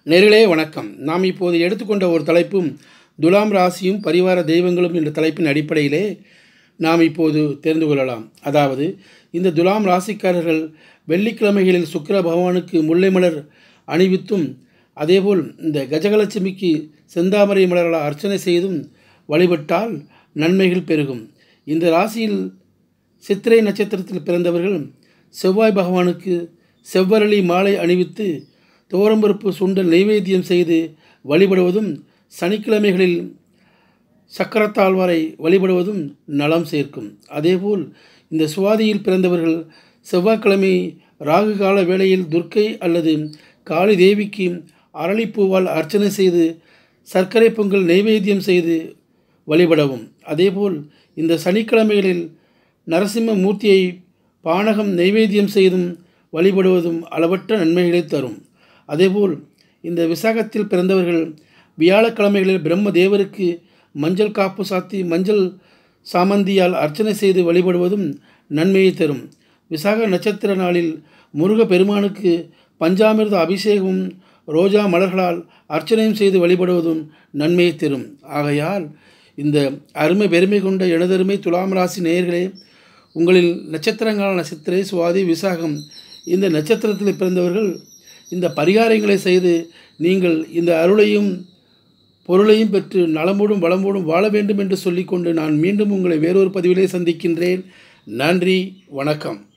நேர்களே வணக்கம் நாம் இப்போது எடுத்துக்கொண்ட ஒரு தலைப்பும் துலாம் ராசியும் பரிவார தெய்வங்களும் என்ற தலைப்பின் அடிப்படையிலே நாம் இப்போது தெரிந்து கொள்ளலாம் அதாவது இந்த துலாம் ராசிக்காரர்கள் வெள்ளிக்கிழமைகளில் சுக்கிர பகவானுக்கு முல்லை மலர் அணிவித்தும் அதேபோல் இந்த கஜகலட்சுமிக்கு செந்தாமரை மலர்களால் அர்ச்சனை செய்தும் வழிபட்டால் நன்மைகள் பெருகும் இந்த ராசியில் சித்திரை நட்சத்திரத்தில் பிறந்தவர்கள் செவ்வாய் பகவானுக்கு செவ்வரளி மாலை அணிவித்து துவரம்பருப்பு சுண்டல் நைவேத்தியம் செய்து வழிபடுவதும் சனிக்கிழமைகளில் சக்கரத்தாழ்வாரை வழிபடுவதும் நலம் சேர்க்கும் அதேபோல் இந்த சுவாதியில் பிறந்தவர்கள் செவ்வாய்க்கிழமை ராகு கால வேளையில் துர்க்கை அல்லது காளி தேவிக்கு அரளிப்பூவால் அர்ச்சனை செய்து சர்க்கரை பொங்கல் நைவேத்தியம் செய்து வழிபடவும் அதேபோல் இந்த சனிக்கிழமைகளில் நரசிம்ம மூர்த்தியை பானகம் நைவேத்தியம் செய்தும் வழிபடுவதும் அளவற்ற நன்மைகளை தரும் அதேபோல் இந்த விசாகத்தில் பிறந்தவர்கள் வியாழக்கிழமைகளில் பிரம்ம தேவருக்கு மஞ்சள் காப்பு சாத்தி மஞ்சள் சாமந்தியால் அர்ச்சனை செய்து வழிபடுவதும் நன்மையை தரும் விசாக நட்சத்திர நாளில் முருக பெருமானுக்கு பஞ்சாமிர்த அபிஷேகமும் ரோஜா மலர்களால் அர்ச்சனையும் செய்து வழிபடுவதும் நன்மையை தரும் ஆகையால் இந்த அருமை பெருமை கொண்ட எனதருமை துலாம் ராசி நேயர்களே உங்களில் நட்சத்திரங்களான சித்திரை சுவாதி விசாகம் இந்த நட்சத்திரத்தில் பிறந்தவர்கள் இந்த பரிகாரங்களை செய்து நீங்கள் இந்த அருளையும் பொருளையும் பெற்று நலமோடும் வளமோடும் வாழ வேண்டும் என்று சொல்லிக்கொண்டு நான் மீண்டும் உங்களை வேறொரு பதிவிலே சந்திக்கின்றேன் நன்றி வணக்கம்